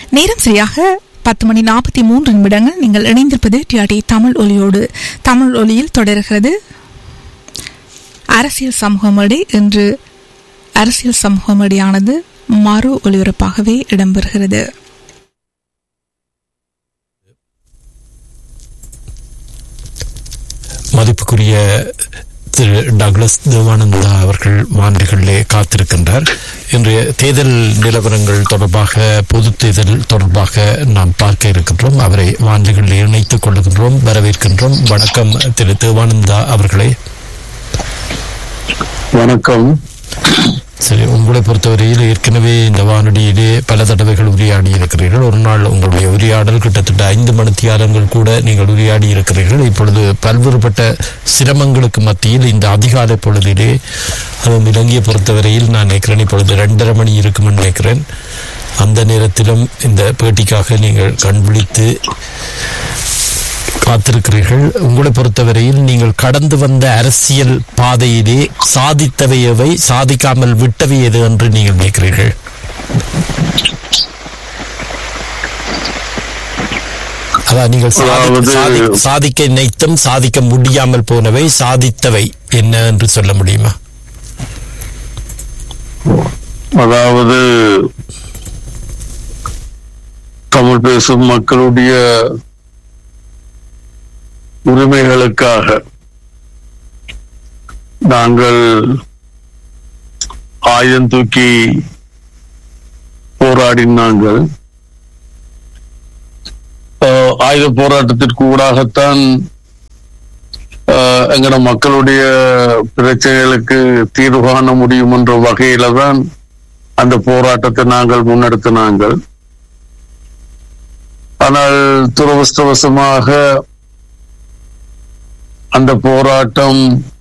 நேரம் சரியாக பத்து மணி நாற்பத்தி மூன்று நிமிடங்கள் நீங்கள் இணைந்திருப்பது டிஆர்டி தமிழ் ஒலியோடு தமிழ் ஒலியில் தொடர்கிறது அரசியல் சமூகமடி இன்று அரசியல் சமூகமடியானது மறு ஒலிபரப்பாகவே இடம்பெறுகிறது மதிப்புக்குரிய திரு டக்ளஸ் தேவானந்தா அவர்கள் வாண்டுகளிலே காத்திருக்கின்றார் இன்றைய தேர்தல் நிலவரங்கள் தொடர்பாக பொது தேர்தல் தொடர்பாக நாம் பார்க்க இருக்கின்றோம் அவரை வாண்டுகளில் இணைத்துக் கொள்ளுகின்றோம் வரவேற்கின்றோம் வணக்கம் திரு தேவானந்தா அவர்களே வணக்கம் சரி உங்களை பொறுத்தவரையில் ஏற்கனவே இந்த வானொலியிலே பல தடவைகள் உரையாடி இருக்கிறீர்கள் ஒரு நாள் உங்களுடைய உரையாடல் கிட்டத்தட்ட ஐந்து மணித்தியாலங்கள் கூட நீங்கள் உரையாடி இருக்கிறீர்கள் இப்பொழுது பல்வேறுபட்ட சிரமங்களுக்கு மத்தியில் இந்த அதிகாலை பொழுதிலே அதுவும் இலங்கையை பொறுத்தவரையில் நான் நினைக்கிறேன் இப்பொழுது ரெண்டரை மணி இருக்குமென்னு நினைக்கிறேன் அந்த நேரத்திலும் இந்த பேட்டிக்காக நீங்கள் கண் விழித்து காத்திருக்கிறீர்கள் உங்களை பொறுத்தவரையில் நீங்கள் கடந்து வந்த அரசியல் பாதையிலே சாதித்தவை எவை சாதிக்காமல் விட்டவை எது என்று நீங்கள் நினைக்கிறீர்கள் அதான் நீங்கள் சாதி- அதாவது- சாதி- சாதிக்க நினைத்தும் சாதிக்க முடியாமல் போனவை சாதித்தவை என்ன என்று சொல்ல முடியுமா அதாவது தமிழ் பேசும் மக்களுடைய உரிமைகளுக்காக நாங்கள் ஆயுதம் தூக்கி போராடினாங்கள் ஆஹ் ஆயுத போராட்டத்திற்கு ஊடாகத்தான் ஆஹ் எங்கட மக்களுடைய பிரச்சனைகளுக்கு தீர்வு காண முடியும் என்ற வகையில தான் அந்த போராட்டத்தை நாங்கள் முன்னெடுத்தினாங்கள் ஆனால் துரவஸ்தவசமாக அந்த போராட்டம்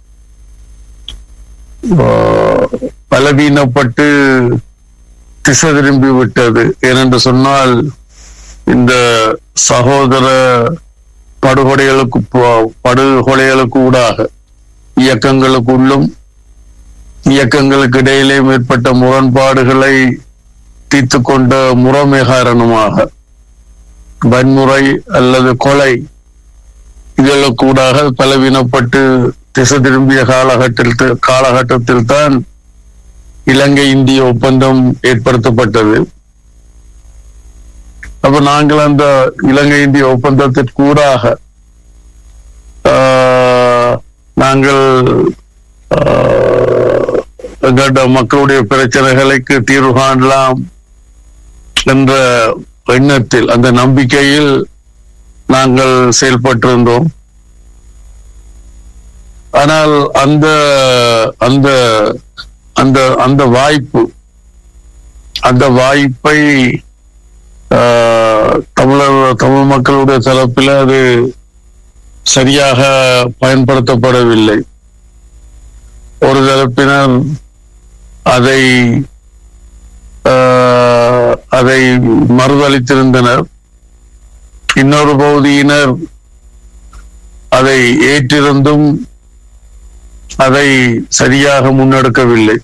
ஆஹ், பலவீனப்பட்டு திசை திரும்பி விட்டது ஏனென்று சொன்னால் இந்த சகோதர படுகொலைகளுக்கு ப- படுகொலைகளுக்கு ஊடாக இயக்கங்களுக்குள்ளும் இயக்கங்களுக்கு இடையிலே மேற்பட்ட முரண்பாடுகளை தீர்த்து கொண்ட முறைமை காரணமாக வன்முறை அல்லது கொலை இதழுக்கூடாக பலவீனப்பட்டு திசை திரும்பிய காலகட்டத்தில் காலகட்டத்தில் தான் இலங்கை இந்திய ஒப்பந்தம் ஏற்படுத்தப்பட்டது அப்ப நாங்கள் அந்த இலங்கை இந்திய ஒப்பந்தத்திற்கூடாக ஆஹ், நாங்கள் ஆஹ், எங்களோட மக்களுடைய பிரச்சனைகளுக்கு தீர்வு காணலாம் என்ற எண்ணத்தில் அந்த நம்பிக்கையில் நாங்கள் செயல்பட்டிருந்தோம் ஆனால் அந்த அந்த அந்த அந்த வாய்ப்பு அந்த வாய்ப்பை ஆஹ், தமிழர் தமிழ் மக்களுடைய தரப்பில் அது சரியாக பயன்படுத்தப்படவில்லை ஒரு தரப்பினர் அதை ஆஹ், அதை மறுதளித்திருந்தனர் இன்னொரு பகுதியினர் அதை ஏற்றிருந்தும் அதை சரியாக முன்னெடுக்கவில்லை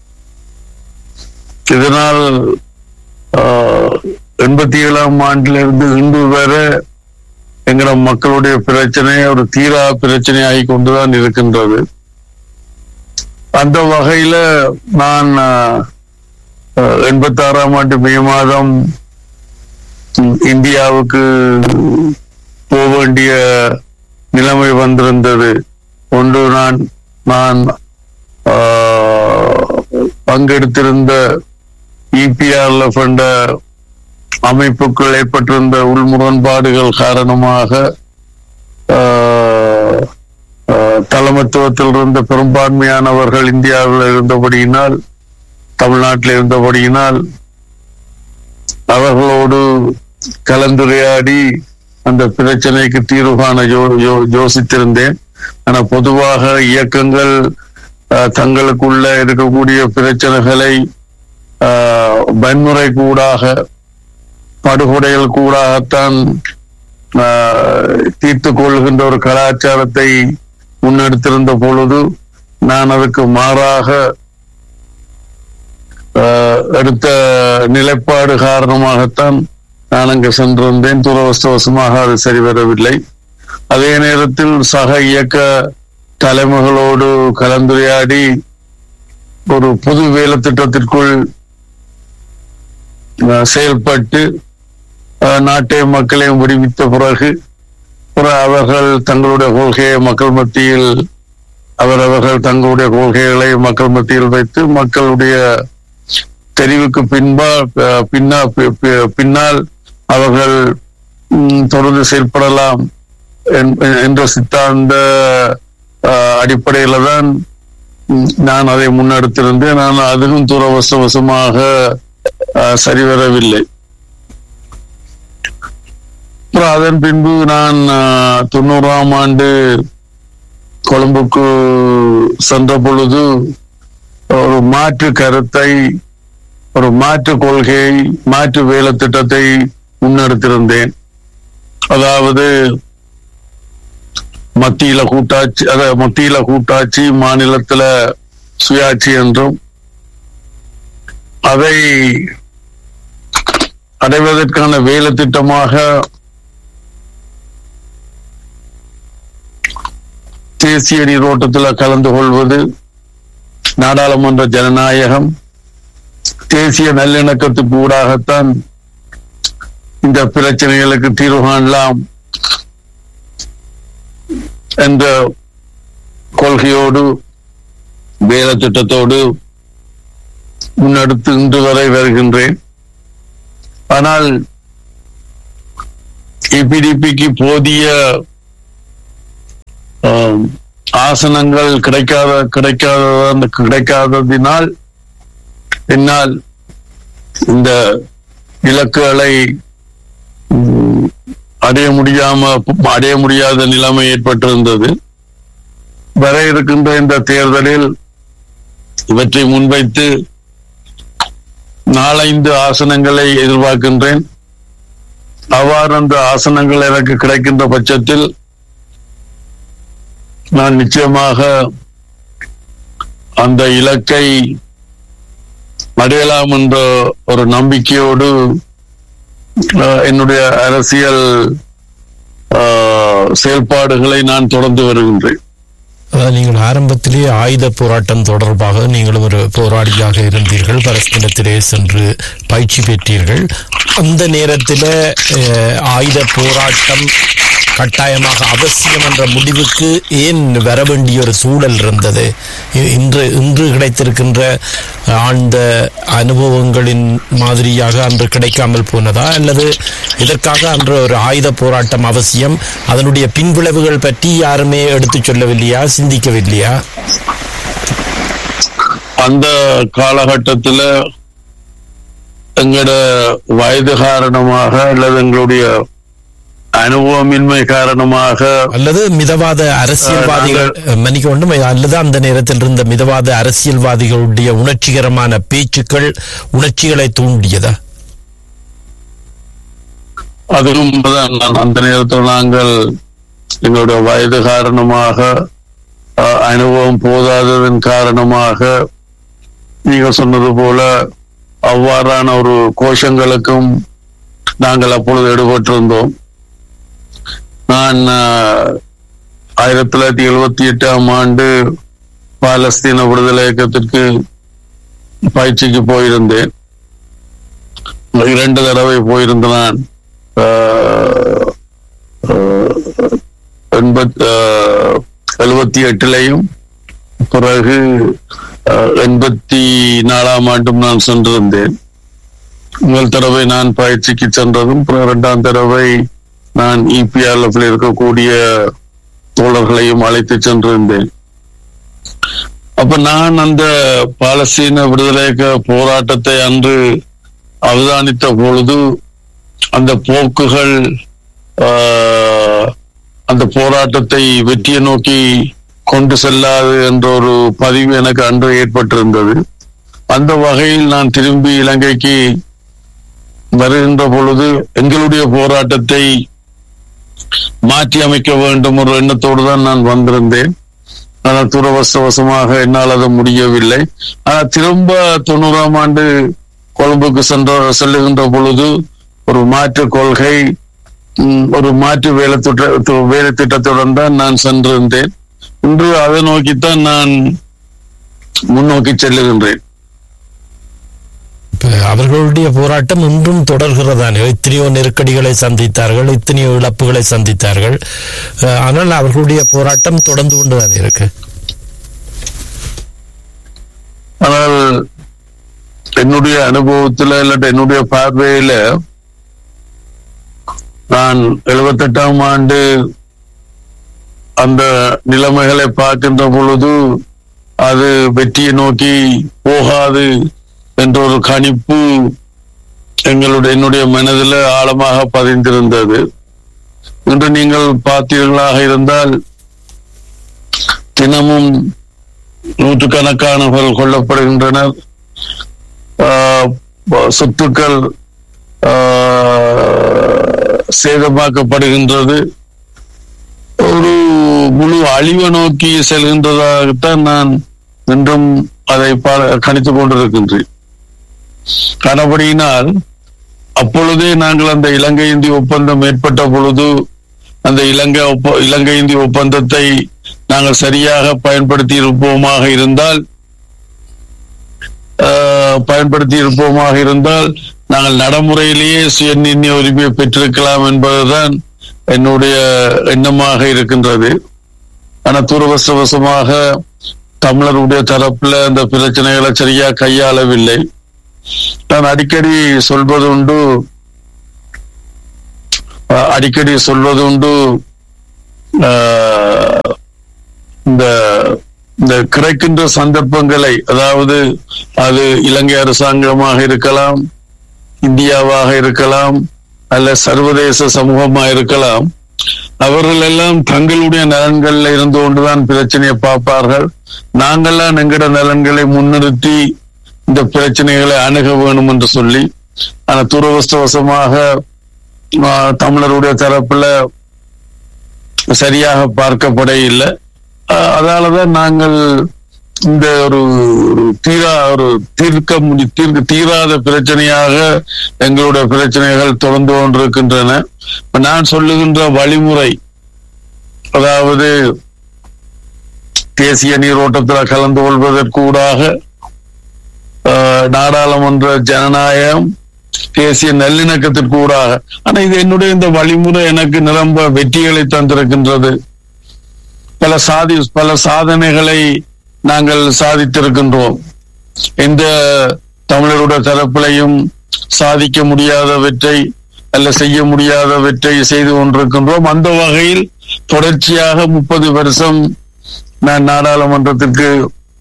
இதனால் ஆஹ், எண்பத்தி ஏழாம் ஆண்டிலிருந்து இன்று வரை எங்கள மக்களுடைய பிரச்சனை ஒரு தீரா பிரச்சனையாகி கொண்டுதான் இருக்கின்றது அந்த வகையில நான் எண்பத்தி ஆறாம் ஆண்டு மே மாதம் ம், இந்தியாவுக்கு போக வேண்டிய நிலைமை வந்திருந்தது ஒன்று நான் நான் ஆஹ், பங்கெடுத்திருந்த இபிஆர்ல கொண்ட அமைப்புக்குள் ஏற்பட்டிருந்த உள் முரண்பாடுகள் காரணமாக ஆஹ், ஆஹ், தலைமைத்துவத்தில் இருந்த பெரும்பான்மையானவர்கள் இந்தியாவில் இருந்தபடியினால் தமிழ்நாட்டில் இருந்தபடியினால் அவர்களோடு கலந்துரையாடி அந்த பிரச்சனைக்கு தீர்வு காண யோ- யோ- யோசித்திருந்தேன் ஆனா பொதுவாக இயக்கங்கள் ஆஹ், தங்களுக்குள்ள இருக்கக்கூடிய பிரச்சனைகளை ஆஹ், வன்முறை கூடாக படுகொலைகள் கூடாகத்தான் ஆஹ், தீர்த்துக் கொள்கின்ற ஒரு கலாச்சாரத்தை முன்னெடுத்திருந்த பொழுது நான் அதுக்கு மாறாக ஆஹ், எடுத்த நிலைப்பாடு காரணமாகத்தான் நான் அங்கு சென்றிருந்தேன் துரவஸ்தவசமாக அது சரிவரவில்லை அதே நேரத்தில் சக இயக்க தலைமைகளோடு கலந்துரையாடி ஒரு பொது வேலை திட்டத்திற்குள் அஹ், செயல்பட்டு அஹ், நாட்டையும் மக்களையும் விடுவித்த பிறகு பிறகு அவர்கள் தங்களுடைய கொள்கையை மக்கள் மத்தியில் அவரவர்கள் தங்களுடைய கொள்கைகளை மக்கள் மத்தியில் வைத்து மக்களுடைய தெரிவுக்கு பின்பா அஹ், பின்னா பி- பி- பின்னால் அவர்கள் ம், தொடர்ந்து செயல்படலாம் என்- என்ற சித்தாந்த அஹ், அடிப்படையில தான் ம், நான் அதை முன்னெடுத்திருந்தேன் நான் அதுவும் துரவசவசமாக அஹ், சரிவரவில்லை அப்புறம் அதன் பின்பு நான் அஹ், தொண்ணூறாம் ஆண்டு கொழும்புக்கு சென்ற பொழுது ஒரு மாற்று கருத்தை ஒரு மாற்று கொள்கையை மாற்று வேலை திட்டத்தை முன்னெடுத்திருந்தேன் அதாவது மத்தியில கூட்டாட்சி அத மத்தியில கூட்டாட்சி மாநிலத்துல சுயாட்சி என்றும் அதை அடைவதற்கான வேலை திட்டமாக தேசிய நீரோட்டத்தில் கலந்து கொள்வது நாடாளுமன்ற ஜனநாயகம் தேசிய நல்லிணக்கத்துக்கு ஊடாகத்தான் இந்த பிரச்சனைகளுக்கு தீர்வு காணலாம் என்ற கொள்கையோடு வேலை திட்டத்தோடு முன்னெடுத்து இன்று வரை வருகின்றேன் ஆனால் இபிடிபிக்கு போதிய ஆம், ஆசனங்கள் கிடைக்காத கிடைக்காத கிடைக்காததினால் என்னால் இந்த இலக்குகளை ம், அடைய முடியாம அடைய முடியாத நிலைமை ஏற்பட்டிருந்தது வர இருக்கின்ற இந்த தேர்தலில் இவற்றை முன்வைத்து நாலைந்து ஆசனங்களை எதிர்பார்க்கின்றேன் அவ்வாறு அந்த ஆசனங்கள் எனக்கு கிடைக்கின்ற பட்சத்தில் நான் நிச்சயமாக அந்த இலக்கை அடையலாம் என்ற ஒரு நம்பிக்கையோடு அஹ், என்னுடைய அரசியல் அஹ், செயல்பாடுகளை நான் தொடர்ந்து வருகின்றேன் அதாவது நீங்கள் ஆரம்பத்திலே ஆயுத போராட்டம் தொடர்பாக நீங்களும் ஒரு போராளியாக இருந்தீர்கள் பரஸ்பரத்திலே சென்று பயிற்சி பெற்றீர்கள் அந்த நேரத்தில் ஆயுத போராட்டம் கட்டாயமாக அவசியம் என்ற முடிவுக்கு ஏன் வர வேண்டிய ஒரு சூழல் இருந்தது இ- இன்று இன்று கிடைத்திருக்கின்ற ஆழ்ந்த அனுபவங்களின் மாதிரியாக அன்று கிடைக்காமல் போனதா அல்லது இதற்காக அன்று ஒரு ஆயுத போராட்டம் அவசியம் அதனுடைய பின்விளைவுகள் பற்றி யாருமே எடுத்துச் சொல்லவில்லையா சிந்திக்கவில்லையா அந்த காலகட்டத்துல எங்களோட வயது காரணமாக அல்லது எங்களுடைய அனுபவமின்மை காரணமாக அல்லது மிதவாத அரசியல்வாதிகள் மன்னிக்க வேண்டும் அல்லது அந்த நேரத்தில் இருந்த மிதவாத அரசியல்வாதிகளுடைய உணர்ச்சிகரமான பேச்சுக்கள் உணர்ச்சிகளை தூண்டியதா அதுவும் உண்மைதான். நான் அந்த நேரத்தில் நாங்கள் எங்களுடைய வயது காரணமாக அஹ், அனுபவம் போதாததன் காரணமாக நீங்க சொன்னது போல அவ்வாறான ஒரு கோஷங்களுக்கும் நாங்கள் அப்பொழுது ஈடுபட்டிருந்தோம் நான் அஹ், ஆயிரத்தி தொள்ளாயிரத்தி எழுபத்தி எட்டாம் ஆண்டு பாலஸ்தீன விடுதலை இயக்கத்திற்கு பயிற்சிக்கு போயிருந்தேன் இரண்டு தடவை போயிருந்த நான் ஆஹ், ஆஹ், எண்பத் ஆஹ், எழுபத்தி எட்டுலையும் பிறகு ஆஹ், எண்பத்தி நாலாம் ஆண்டும் நான் சென்றிருந்தேன் முதல் தடவை நான் பயிற்சிக்கு சென்றதும் பிறகு இரண்டாம் தடவை நான் இபிஆர்எஃப்ல இருக்கக்கூடிய தோழர்களையும் அழைத்து சென்றிருந்தேன் அப்ப நான் அந்த பாலஸ்தீன விடுதலை இயக்க போராட்டத்தை அன்று அவதானித்த பொழுது அந்த போக்குகள் ஆஹ், அந்த போராட்டத்தை வெற்றியை நோக்கி கொண்டு செல்லாது என்ற ஒரு பதிவு எனக்கு அன்று ஏற்பட்டிருந்தது அந்த வகையில் நான் திரும்பி இலங்கைக்கு வருகின்ற பொழுது எங்களுடைய போராட்டத்தை மாற்றி அமைக்க வேண்டும் ஒரு எண்ணத்தோடு தான் நான் வந்திருந்தேன் ஆனால் துரவசவசமாக என்னால் அது முடியவில்லை ஆனால் திரும்ப தொண்ணூறாம் ஆண்டு கொழும்புக்கு சென்ற செல்லுகின்ற பொழுது ஒரு மாற்று கொள்கை ம், ஒரு மாற்று வேலை திட்ட வேலை திட்டத்துடன் தான் நான் சென்றிருந்தேன் இன்று அதை நோக்கித்தான் நான் முன்னோக்கி செல்லுகின்றேன் இப்ப அவர்களுடைய போராட்டம் இன்றும் தொடர்கிறதானே எத்தனையோ நெருக்கடிகளை சந்தித்தார்கள் எத்தனையோ இழப்புகளை சந்தித்தார்கள் அஹ், ஆனால் அவர்களுடைய போராட்டம் தொடர்ந்து கொண்டுதான் இருக்கு ஆனால் என்னுடைய அனுபவத்துல இல்லாட்ட என்னுடைய பார்வையில நான் எழுபத்தெட்டாம் ஆண்டு அந்த நிலைமைகளை பார்க்கின்ற பொழுது அது வெற்றியை நோக்கி போகாது என்ற ஒரு கணிப்பு எங்களுடைய என்னுடைய மனதில் ஆழமாக பதிந்திருந்தது இன்று நீங்கள் பார்த்தீர்களாக இருந்தால் தினமும் நூற்றுக்கணக்கானவர்கள் கொல்லப்படுகின்றனர் ஆஹ் சொத்துக்கள் ஆஹ் சேதமாக்கப்படுகின்றது ஒரு முழு அழிவை நோக்கி செல்கின்றதாகத்தான் நான் இன்றும் அதை பா- கணித்துக் கொண்டிருக்கின்றேன் கனபடியினால் அப்பொழுதே நாங்கள் அந்த இலங்கை இந்திய ஒப்பந்தம் ஏற்பட்ட பொழுது அந்த இலங்கை ஒப்ப இலங்கை இந்திய ஒப்பந்தத்தை நாங்கள் சரியாக பயன்படுத்தி இருப்போமாக இருந்தால் ஆஹ், பயன்படுத்தி இருப்போமாக இருந்தால் நாங்கள் நடைமுறையிலேயே சுயநிர்ணய உரிமையை பெற்றிருக்கலாம் என்பதுதான் என்னுடைய எண்ணமாக இருக்கின்றது ஆனா துரவசவசமாக தமிழருடைய தரப்புல அந்த பிரச்சனைகளை சரியா கையாளவில்லை நான் அடிக்கடி சொல்வதுண்டு அஹ், அடிக்கடி சொல்வதுண்டு அஹ், இந்த இந்த கிடைக்கின்ற சந்தர்ப்பங்களை அதாவது அது இலங்கை அரசாங்கமாக இருக்கலாம் இந்தியாவாக இருக்கலாம் அல்ல சர்வதேச சமூகமாக இருக்கலாம் அவர்கள் எல்லாம் தங்களுடைய நலன்கள்ல இருந்து கொண்டுதான் பிரச்சனையை பார்ப்பார்கள் நாங்கள்லாம் எங்கட நலன்களை முன்னிறுத்தி இந்த பிரச்சனைகளை அணுக வேணும் என்று சொல்லி ஆனா துரவஸ்தவசமாக ஆஹ், தமிழருடைய தரப்புல சரியாக பார்க்கப்பட இல்லை ஆஹ், அதாலதான் நாங்கள் இந்த ஒரு ஒரு தீரா ஒரு தீர்க்க முடி தீர்க்க தீராத பிரச்சனையாக எங்களுடைய பிரச்சனைகள் தொடர்ந்து கொண்டிருக்கின்றன இப்ப நான் சொல்லுகின்ற வழிமுறை அதாவது தேசிய நீரோட்டத்தில் கலந்து கொள்வதற்கூடாக ஆஹ், நாடாளுமன்ற ஜனநாயகம் தேசிய நல்லிணக்கத்திற்கூடாக ஆனா இது என்னுடைய இந்த வழிமுறை எனக்கு நிரம்ப வெற்றிகளை தந்திருக்கின்றது பல சாதி பல சாதனைகளை நாங்கள் சாதித்திருக்கின்றோம் எந்த தமிழருடைய தரப்பிலையும் சாதிக்க முடியாதவற்றை அல்ல செய்ய முடியாதவற்றை செய்து கொண்டிருக்கின்றோம் அந்த வகையில் தொடர்ச்சியாக முப்பது வருஷம் நான் நாடாளுமன்றத்திற்கு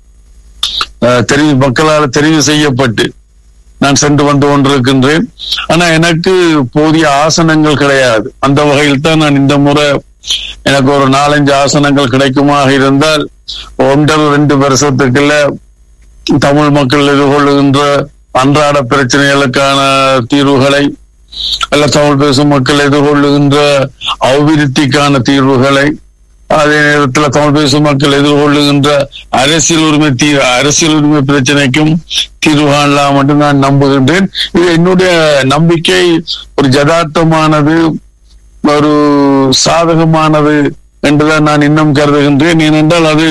அஹ், தெரிவு மக்களால் தெரிவு செய்யப்பட்டு நான் சென்று வந்து கொண்டிருக்கின்றேன் ஆனா எனக்கு போதிய ஆசனங்கள் கிடையாது அந்த வகையில் தான் நான் இந்த முறை எனக்கு ஒரு நாலஞ்சு ஆசனங்கள் கிடைக்குமாக இருந்தால் ஒன்றரை ரெண்டு வருஷத்துக்குள்ள தமிழ் மக்கள் எதிர்கொள்ளுகின்ற அன்றாட பிரச்சனைகளுக்கான தீர்வுகளை அல்ல தமிழ் பேசும் மக்கள் எதிர்கொள்ளுகின்ற அபிவிருத்திக்கான தீர்வுகளை அதே நேரத்தில் தமிழ் பேசும் மக்கள் எதிர்கொள்ளுகின்ற அரசியல் உரிமை தீ அரசியல் உரிமை பிரச்சனைக்கும் தீர்வு காணலாம் என்று நான் நம்புகின்றேன் இது என்னுடைய நம்பிக்கை ஒரு ஜதார்த்தமானது ஒரு சாதகமானது என்றுதான் நான் இன்னும் கருதுகின்றேன் ஏனென்றால் அது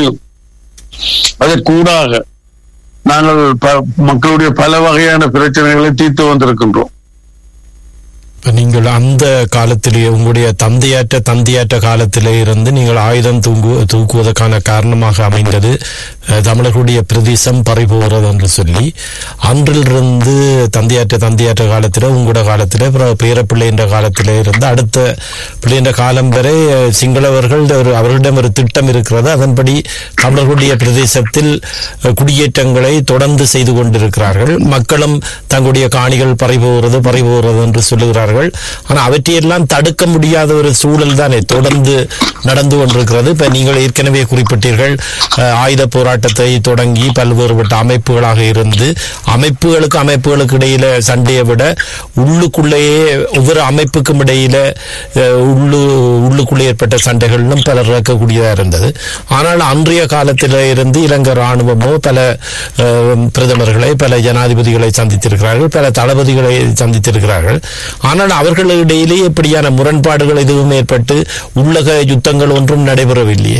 அதற்கூடாக நாங்கள் ப- மக்களுடைய பல வகையான பிரச்சனைகளை தீர்த்து வந்திருக்கின்றோம் இப்ப நீங்கள் அந்த காலத்திலே உங்களுடைய தந்தையாற்ற தந்தையாற்ற காலத்திலே இருந்து நீங்கள் ஆயுதம் தூங்கு தூக்குவதற்கான காரணமாக அமைந்தது அஹ், தமிழர்களுடைய பிரதேசம் பறிபோகிறது என்று சொல்லி அன்றிலிருந்து தந்தையாற்ற தந்தையாற்ற காலத்தில் உங்களோட காலத்தில் அப்புறம் பேரப்பிள்ளை என்ற காலத்திலே இருந்து அடுத்த பிள்ளை என்ற காலம் வரை அஹ், சிங்களவர்கள் ஒரு அவர்களிடம் ஒரு திட்டம் இருக்கிறது அதன்படி தமிழர்களுடைய பிரதேசத்தில் அஹ், குடியேற்றங்களை தொடர்ந்து செய்து கொண்டிருக்கிறார்கள் மக்களும் தங்களுடைய காணிகள் பறிபோகிறது பறிபோகிறது என்று சொல்லுகிறார்கள் ஆனால் அவற்றையெல்லாம் தடுக்க முடியாத ஒரு சூழல் தானே தொடர்ந்து நடந்து கொண்டிருக்கிறது இப்ப நீங்கள் ஏற்கனவே குறிப்பிட்டீர்கள் அஹ், ஆயுத போராட்டம் போராட்டத்தை தொடங்கி பல்வேறுபட்ட அமைப்புகளாக இருந்து அமைப்புகளுக்கு அமைப்புகளுக்கு இடையில சண்டையை விட உள்ளுக்குள்ளேயே ஒவ்வொரு அமைப்புக்கும் இடையில அஹ், உள்ளு உள்ளுக்குள்ளே ஏற்பட்ட சண்டைகளும் பலர் இறக்கக்கூடியதா இருந்தது ஆனால் அன்றைய காலத்தில் இருந்து இலங்கை ராணுவமோ பல அஹ், பிரதமர்களை பல ஜனாதிபதிகளை சந்தித்திருக்கிறார்கள் பல தளபதிகளை சந்தித்திருக்கிறார்கள் ஆனால் அவர்களிடையிலே இப்படியான முரண்பாடுகள் எதுவும் ஏற்பட்டு உள்ளக யுத்தங்கள் ஒன்றும் நடைபெறவில்லையே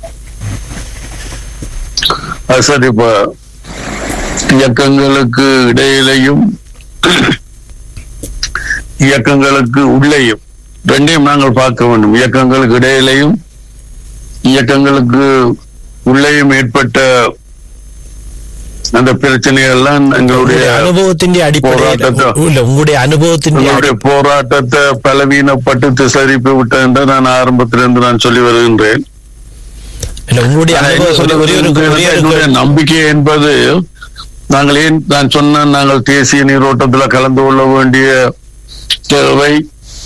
அது சரி இப்ப இயக்கங்களுக்கு இடையிலையும் இயக்கங்களுக்கு உள்ளேயும் ரெண்டையும் நாங்கள் பார்க்க வேண்டும் இயக்கங்களுக்கு இடையிலையும் இயக்கங்களுக்கு உள்ளேயும் ஏற்பட்ட அந்த பிரச்சனைகள் எல்லாம் எங்களுடைய உங்களுடைய அனுபவத்தின் அடிப்படையில் போராட்டத்தை- இல்ல உங்களுடைய அனுபவத்தின் எங்களுடைய போராட்டத்தை பலவீனப்பட்டு திசரிப்பு விட்டது என்று நான் ஆரம்பத்திலிருந்து நான் சொல்லி வருகின்றேன் இல்ல உங்களுடைய ஆனா என்ன அனுபவம் சொல்ல ஒரே ஒரு வருகிறேன் ஒரே ஒரு என்னுடைய நம்பிக்கை என்பது நாங்கள் ஏன் நான் சொன்ன நாங்கள் தேசிய நீரோட்டத்தில் கலந்து கொள்ள வேண்டிய தேவை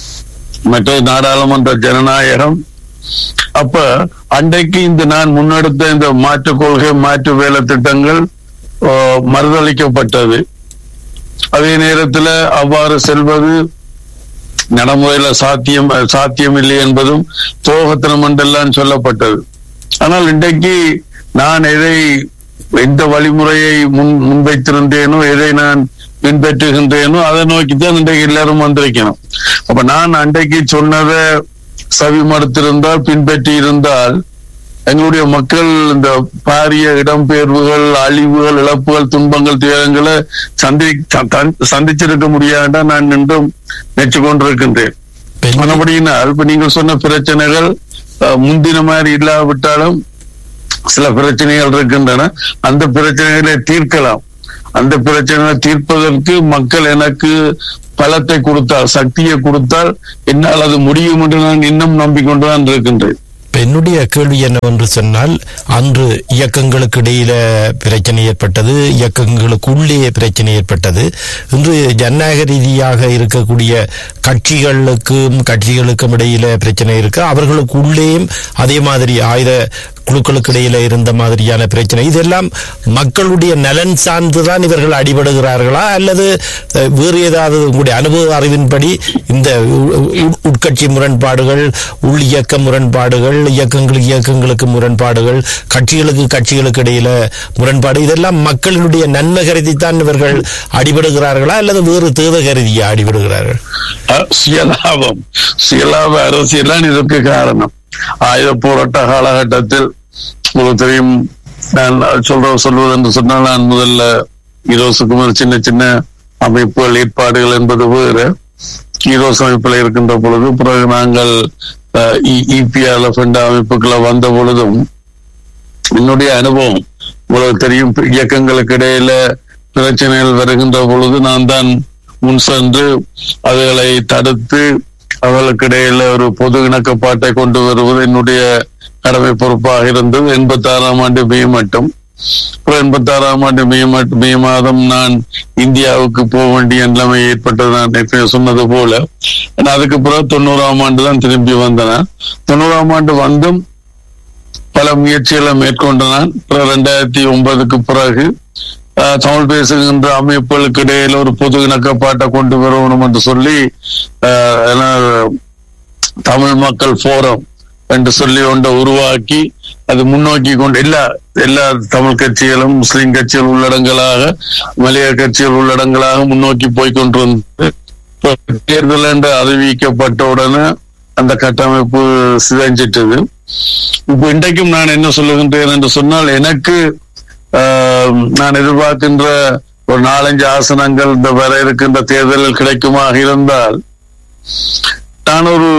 மற்ற நாடாளுமன்ற ஜனநாயகம் அப்ப அன்றைக்கு இந்த நான் முன்னெடுத்த இந்த மாற்று கொள்கை மாற்று வேலை திட்டங்கள் ஆ, மறுதளிக்கப்பட்டது அதே நேரத்தில் அவ்வாறு செல்வது நடைமுறையில சாத்தியம் சாத்தியம் இல்லை என்பதும் துரோகத்தனம் என்றெல்லாம் சொல்லப்பட்டது ஆனால் இன்றைக்கு நான் எதை எந்த வழிமுறையை முன் முன்வைத்திருந்தேனோ எதை நான் பின்பற்றுகின்றேனோ அதை நோக்கித்தான் இன்றைக்கு எல்லாரும் வந்திருக்கணும் அப்ப நான் அன்றைக்கு சொன்னதை செவி மறுத்திருந்தால் பின்பற்றி இருந்தால் எங்களுடைய மக்கள் இந்த பாரிய இடம்பெயர்வுகள் அழிவுகள் இழப்புகள் துன்பங்கள் துயரங்களை சந்தி ச- சந்திச்சிருக்க முடியாதா நான் இன்றும் நினைச்சு கொண்டிருக்கின்றேன் பெண் மறுபடியினால் இப்ப நீங்கள் சொன்ன பிரச்சனைகள் அஹ், முந்தின மாதிரி இல்லாவிட்டாலும் சில பிரச்சனைகள் இருக்கின்றன அந்த பிரச்சனைகளை தீர்க்கலாம் அந்த பிரச்சனைகளை தீர்ப்பதற்கு மக்கள் எனக்கு பலத்தை கொடுத்தால் சக்தியை கொடுத்தால் என்னால் அது முடியும் என்று நான் இன்னும் நம்பிக்கொண்டுதான் இருக்கின்றேன் இப்ப என்னுடைய கேள்வி என்னவென்று சொன்னால் அன்று இயக்கங்களுக்கு இடையில பிரச்சனை ஏற்பட்டது இயக்கங்களுக்கு உள்ளே பிரச்சனை ஏற்பட்டது இன்று ஜனநாயக ரீதியாக இருக்கக்கூடிய கட்சிகளுக்கும் கட்சிகளுக்கும் இடையில பிரச்சனை இருக்கு அவர்களுக்கு உள்ளேயும் அதே மாதிரி ஆயுத குழுக்களுக்கு இடையில இருந்த மாதிரியான பிரச்சனை இதெல்லாம் மக்களுடைய நலன் சார்ந்துதான் இவர்கள் அடிபடுகிறார்களா அல்லது அஹ், வேறு ஏதாவது உங்களுடைய அனுபவ அறிவின்படி இந்த உ- உ- உட்கட்சி முரண்பாடுகள் உள் இயக்க முரண்பாடுகள் இயக்கங்களுக்கு இயக்கங்களுக்கு முரண்பாடுகள் கட்சிகளுக்கு கட்சிகளுக்கு இடையில முரண்பாடு இதெல்லாம் மக்களினுடைய நன்மை கருதித்தான் இவர்கள் அடிபடுகிறார்களா அல்லது வேறு தேவை கருதியா அடிபடுகிறார்கள் அஹ், சுயலாபம் சுயலாப அரசியல் தான் இதற்கு காரணம் ஆயுத போராட்ட காலகட்டத்தில் உங்களுக்கு தெரியும் நான் சொல்ற சொல்வது என்று சொன்னால் நான் முதல்ல ஈரோஸுக்கு முதல் சின்ன சின்ன அமைப்புகள் ஏற்பாடுகள் என்பது வேறு ஈரோஸ் அமைப்பில் இருக்கின்ற பொழுது பிறகு நாங்கள் இபிஆர்எஃப் என்ற அமைப்புகளை வந்த பொழுதும் என்னுடைய அனுபவம் உங்களுக்கு தெரியும் இயக்கங்களுக்கு இடையில பிரச்சனைகள் வருகின்ற பொழுது நான் தான் முன் சென்று அதுகளை தடுத்து அவர்களுக்கு இடையில ஒரு பொது இணக்கப்பாட்டை கொண்டு வருவது என்னுடைய கடமை பொறுப்பாக இருந்தது எண்பத்தி ஆறாம் ஆண்டு மே மட்டும் அப்புறம் எண்பத்தி ஆறாம் ஆண்டு மே மட்- மே மாதம் நான் இந்தியாவுக்கு போக வேண்டிய நிலைமை ஏற்பட்டது நான் ஏற்கனவே சொன்னது போல நான் அதுக்கு பிறகு தொண்ணூறாம் ஆண்டு தான் திரும்பி வந்தேன் தொண்ணூறாம் ஆண்டு வந்தும் பல முயற்சிகளை மேற்கொண்ட நான் அப்புறம் ரெண்டாயிரத்தி ஒன்பதுக்கு பிறகு ஆஹ், தமிழ் பேசுகின்ற அமைப்புகளுக்கு இடையில ஒரு பொது இணக்கப்பாட்டை கொண்டு வரணும் என்று சொல்லி ஆஹ், என்ன, தமிழ் மக்கள் போரம் என்று சொல்லி ஒன்றை உருவாக்கி அது முன்னோக்கி கொண்டு எல்லா எல்லா தமிழ் கட்சிகளும் முஸ்லிம் கட்சிகள் உள்ளடங்களாக மலைய கட்சிகள் உள்ளடங்களாக முன்னோக்கி போய் கொண்டிருந்தது இப்ப தேர்தல் என்று அறிவிக்கப்பட்ட உடனே அந்த கட்டமைப்பு சிதைஞ்சிட்டது இப்ப இன்றைக்கும் நான் என்ன சொல்லுகின்றேன் என்று சொன்னால் எனக்கு ஆஹ், நான் எதிர்பார்க்கின்ற ஒரு நாலஞ்சு ஆசனங்கள் இந்த வர இருக்கின்ற தேர்தலில் கிடைக்குமாக இருந்தால் நான் ஒரு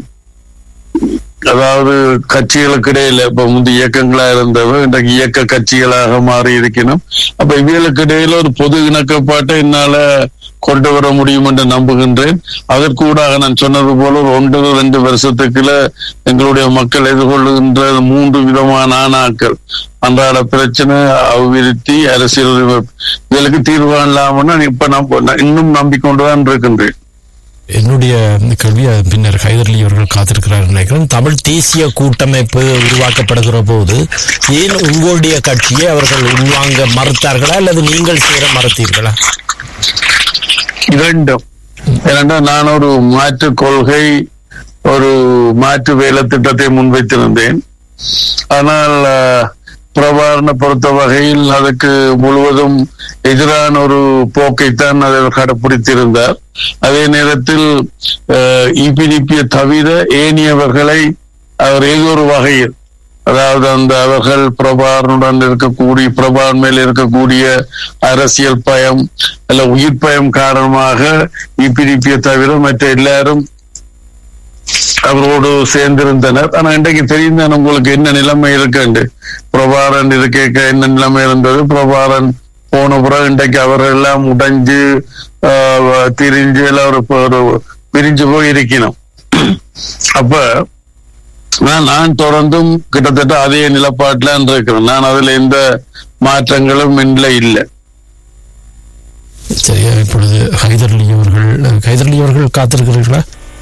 அதாவது கட்சிகளுக்கு இடையில இப்ப முந்தி இயக்கங்களா இருந்தவ இன்றைக்கு இயக்க கட்சிகளாக மாறி இருக்கணும் அப்ப இவர்களுக்கு இடையில ஒரு பொது இணக்கப்பாட்டை என்னால கொண்டு வர முடியும் என்று நம்புகின்றேன் அதற்கூடாக நான் சொன்னது போல ஒரு ஒன்றரை ரெண்டு வருஷத்துக்குள்ள எங்களுடைய மக்கள் எதிர்கொள்ளுகின்ற மூன்று விதமான ஆனாக்கள் அன்றாட பிரச்சனை அபிவிருத்தி அரசியல் இதற்கு தீர்வு காணலாம்னு இப்ப நம்ப நான் இன்னும் நம்பிக்கொண்டுதான் இருக்கின்றேன் என்னுடைய கேள்வி அது பின்னர் ஹைதர்லி அவர்கள் காத்திருக்கிறார் நினைக்கிறேன் தமிழ் தேசிய கூட்டமைப்பு உருவாக்கப்படுகிற போது ஏன் உங்களுடைய கட்சியை அவர்கள் உள்வாங்க மறுத்தார்களா அல்லது நீங்கள் சேர மறுத்தீர்களா இரண்டும் ஏனென்றா நான் ஒரு மாற்று கொள்கை ஒரு மாற்று வேலை திட்டத்தை முன்வைத்திருந்தேன் ஆனால் அஹ், பிரபாகரனை பொறுத்த வகையில் அதுக்கு முழுவதும் எதிரான ஒரு போக்கைத்தான் அவர் கடைப்பிடித்திருந்தார் அதே நேரத்தில் இபிடிபியை தவிர ஏனியவர்களை அவர் ஏதோ ஒரு வகையில் அதாவது அந்த அவர்கள் பிரபாகரனுடன் இருக்கக்கூடிய பிரபாகரன் மேல் இருக்கக்கூடிய அரசியல் பயம் அல்ல உயிர் பயம் காரணமாக இபிடிபியை தவிர மற்ற எல்லாரும் அவரோடு சேர்ந்திருந்தனர் ஆனா இன்றைக்கு தெரியும் தானே உங்களுக்கு என்ன நிலைமை இருக்குண்டு பிரபாகரன் இது கேட்க என்ன நிலைமை இருந்தது பிரபாகரன் போன பிறகு இன்றைக்கு அவர்கள் எல்லாம் உடைஞ்சு ஆஹ், திரிஞ்சு எல்லாம் ஒரு ஒரு பிரிஞ்சு போய் இருக்கணும் அப்ப நான் நான் தொடர்ந்தும் கிட்டத்தட்ட அதே நிலப்பாட்டில் இருக்கிறேன் நான் அதுல எந்த மாற்றங்களும் இல்லை இல்லை சரியா இப்பொழுது ஹைதர்லி அவர்கள் ஹைதர்லி அவர்கள் காத்திருக்கிறீர்களா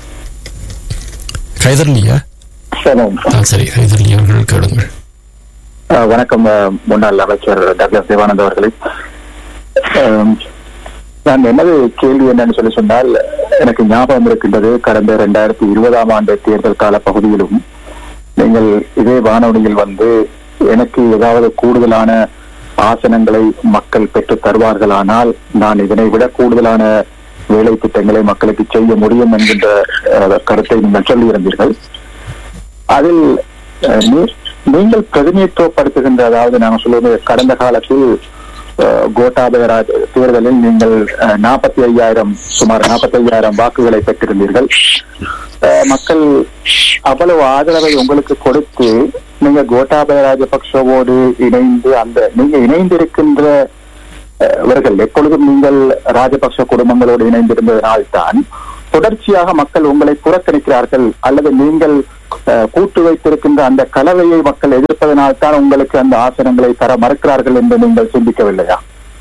ஹைதர்லியா சரி ஆ, சரி ஹைதர்லி அவர்கள் கேளுங்கள் அஹ் வணக்கம் அஹ் முன்னாள் அமைச்சர் டாக்டர் சிவானந்த் அவர்களே அஹ் நான் எனது கேள்வி என்னன்னு சொல்லி சொன்னால் எனக்கு ஞாபகம் இருக்கின்றது கடந்த இரண்டாயிரத்தி இருபதாம் ஆண்டு தேர்தல் கால பகுதியிலும் நீங்கள் இதே வானொலியில் வந்து எனக்கு ஏதாவது கூடுதலான ஆசனங்களை மக்கள் பெற்று தருவார்களானால் நான் இதனை விட கூடுதலான வேலை திட்டங்களை மக்களுக்கு செய்ய முடியும் என்கின்ற அஹ், கருத்தை நீங்கள் சொல்லியிருந்தீர்கள் அதில் அஹ், நீ- நீங்கள் பிரதிநிதித்துவப்படுத்துகின்ற அதாவது நாங்கள் சொல்வது கடந்த காலத்தில் அஹ், கோட்டாபய ராஜ- தேர்தலில் நீங்கள் நாற்பத்தி ஐயாயிரம் சுமார் நாற்பத்தி ஐயாயிரம் வாக்குகளை பெற்றிருந்தீர்கள் அஹ், மக்கள் அவ்வளவு ஆதரவை உங்களுக்கு கொடுத்து நீங்க கோட்டாபய ராஜபக்சவோடு இணைந்து அந்த நீங்க இணைந்திருக்கின்ற அஹ், இவர்கள் எப்பொழுதும் நீங்கள் ராஜபக்ச குடும்பங்களோடு இணைந்திருந்ததனால்தான் தொடர்ச்சியாக மக்கள் உங்களை புறக்கணிக்கிறார்கள் அல்லது நீங்கள் அஹ், கூட்டு வைத்திருக்கின்ற அந்த கலவையை மக்கள் எதிர்ப்பதனால் தான் உங்களுக்கு அந்த ஆசனங்களை தர மறுக்கிறார்கள் என்று நீங்கள் சிந்திக்கவில்லையா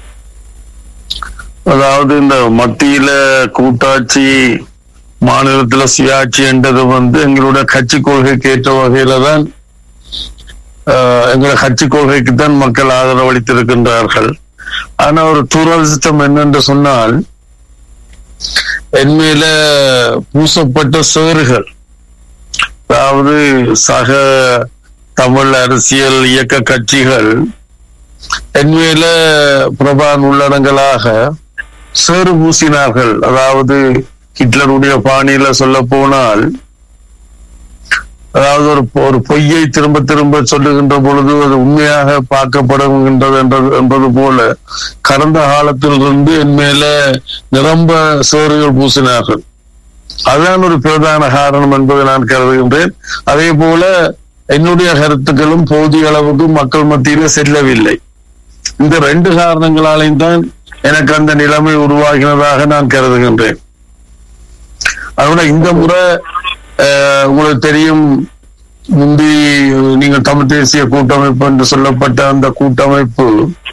அதாவது இந்த மத்தியில கூட்டாட்சி மாநிலத்துல சுயாட்சி என்றது வந்து எங்களுடைய கட்சி கொள்கைக்கு ஏற்ற வகையில தான் ஆஹ், எங்களுடைய கட்சி கொள்கைக்கு தான் மக்கள் ஆதரவளித்திருக்கின்றார்கள் ஆனா ஒரு துரதிர்ஷ்டம் என்னென்று சொன்னால் என் மேல பூசப்பட்ட சேறுகள் அதாவது சக தமிழ் அரசியல் இயக்க கட்சிகள் என் மேல பிரபான் உள்ளடங்களாக சேறு பூசினார்கள் அதாவது ஹிட்லருடைய பாணியில சொல்ல போனால் அதாவது ஒரு ஒரு பொய்யை திரும்ப திரும்ப சொல்லுகின்ற பொழுது அது உண்மையாக பார்க்கப்படுகின்றது என்றது என்பது போல கடந்த காலத்திலிருந்து என் மேல நிரம்ப சேறுகள் பூசினார்கள் அதுதான் ஒரு பிரதான காரணம் என்பதை நான் கருதுகின்றேன் அதே போல என்னுடைய கருத்துக்களும் போதிய அளவுக்கு மக்கள் மத்தியில செல்லவில்லை இந்த ரெண்டு காரணங்களாலையும் தான் எனக்கு அந்த நிலைமை உருவாகினதாக நான் கருதுகின்றேன் அதோட இந்த முறை அஹ், உங்களுக்கு தெரியும் முந்தி நீங்கள் தமிழ் தேசிய கூட்டமைப்பு என்று சொல்லப்பட்ட அந்த கூட்டமைப்பு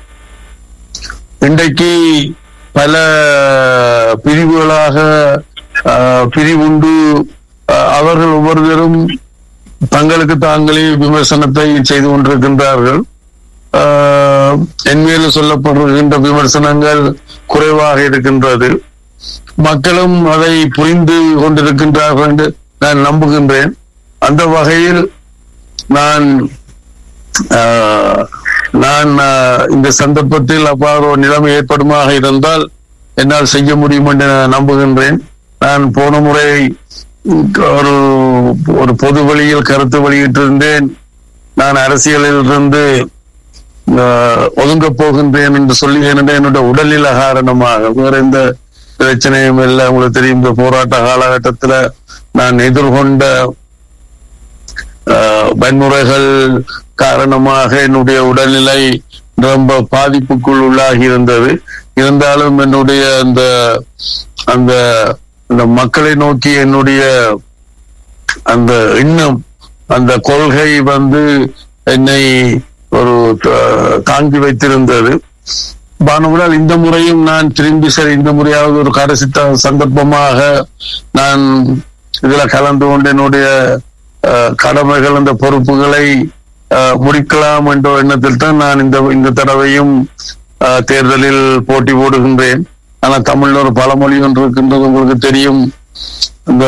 இன்றைக்கு பல பிரிவுகளாக அஹ், பிரிவுண்டு அஹ், அவர்கள் ஒவ்வொருவரும் தங்களுக்கு தாங்களே விமர்சனத்தை செய்து கொண்டிருக்கின்றார்கள் ஆஹ் என் மேல சொல்லப்படுகின்ற விமர்சனங்கள் குறைவாக இருக்கின்றது மக்களும் அதை புரிந்து கொண்டிருக்கின்றார்கள் என்று நான் நம்புகின்றேன் அந்த வகையில் நான் ஆஹ், நான் ஆஹ், இந்த சந்தர்ப்பத்தில் அவ்வாறு ஒரு நிலைமை ஏற்படுமாக இருந்தால் என்னால் செய்ய முடியும் என்று நான் நம்புகின்றேன் நான் போன முறை ஒரு ஒரு பொது வழியில் கருத்து வெளியிட்டிருந்தேன் நான் அரசியலில் இருந்து ஆஹ், ஒதுங்கப் போகின்றேன் என்று சொல்லி ஏனென்றால் என்னுடைய உடல்நிலை காரணமாக வேற எந்த பிரச்சனையும் இல்லை உங்களுக்கு தெரியும் இந்த போராட்ட காலகட்டத்துல நான் எதிர்கொண்ட ஆஹ், வன்முறைகள் காரணமாக என்னுடைய உடல்நிலை ரொம்ப பாதிப்புக்குள் உள்ளாகி இருந்தது இருந்தாலும் என்னுடைய அந்த அந்த அந்த மக்களை நோக்கி என்னுடைய அந்த எண்ணம் அந்த கொள்கை வந்து என்னை ஒரு த- தாங்கி வைத்திருந்தது பானுவினால் இந்த முறையும் நான் திரும்பி சரி இந்த முறையாவது ஒரு கடைசித்த சந்தர்ப்பமாக நான் இதுல கலந்து கொண்டு என்னுடைய அஹ், கடமைகள் அந்த பொறுப்புகளை அஹ், முடிக்கலாம் என்ற எண்ணத்தில் தான் நான் இந்த இந்த தடவையும் அஹ், தேர்தலில் போட்டி போடுகின்றேன் ஆனா தமிழ்ல ஒரு பழமொழி ஒன்று இருக்கின்றது உங்களுக்கு தெரியும் இந்த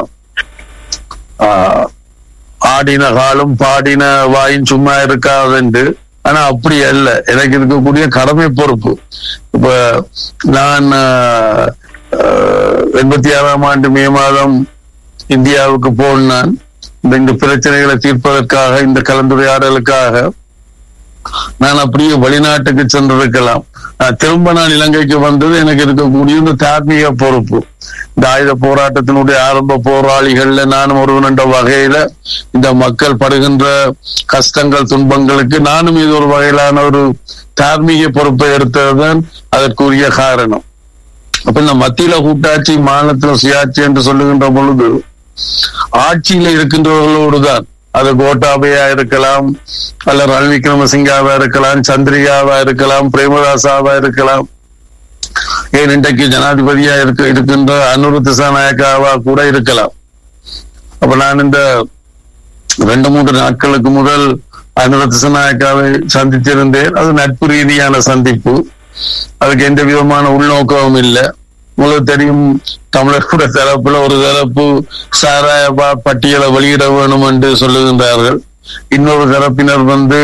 ஆஹ், ஆடின காலும் பாடின வாயும் சும்மா இருக்காதுண்டு ஆனா அப்படி அல்ல எனக்கு இருக்கக்கூடிய கடமை பொறுப்பு இப்ப நான் ஆஹ், ஆஹ், எண்பத்தி ஆறாம் ஆண்டு மே மாதம் இந்தியாவுக்கு போனான் இந்த இந்த பிரச்சனைகளை தீர்ப்பதற்காக இந்த கலந்துரையாடலுக்காக நான் அப்படியே வெளிநாட்டுக்கு சென்றிருக்கலாம் நான் திரும்ப நான் இலங்கைக்கு வந்தது எனக்கு இருக்கக்கூடிய இந்த தார்மீக பொறுப்பு இந்த ஆயுத போராட்டத்தினுடைய ஆரம்ப போராளிகள்ல நானும் ஒருவன் என்ற வகையில இந்த மக்கள் படுகின்ற கஷ்டங்கள் துன்பங்களுக்கு நானும் இது ஒரு வகையிலான ஒரு தார்மீக பொறுப்பை எடுத்ததுதான் அதற்குரிய காரணம் அப்ப இந்த மத்தியில கூட்டாட்சி மாநிலத்துல சுயாட்சி என்று சொல்லுகின்ற பொழுது ஆட்சியில இருக்கின்றவர்களோடு தான் அது கோட்டாபையா இருக்கலாம் அல்ல ரணில் விக்ரமசிங்காவா இருக்கலாம் சந்திரிகாவா இருக்கலாம் பிரேமதாசாவா இருக்கலாம் ஏன் இன்றைக்கு ஜனாதிபதியா இருக்க இருக்கின்ற அனுரு திசாநாயக்காவா கூட இருக்கலாம் அப்ப நான் இந்த ரெண்டு மூன்று நாட்களுக்கு முதல் அனுர திசாநாயக்காவை சந்தித்திருந்தேன் அது நட்பு ரீதியான சந்திப்பு அதுக்கு எந்த விதமான உள்நோக்கமும் இல்லை உங்களுக்கு தெரியும் தமிழர்களுடைய தரப்புல ஒரு தரப்பு சாராய பா- பட்டியலை வெளியிட வேணும் என்று சொல்லுகின்றார்கள் இன்னொரு தரப்பினர் வந்து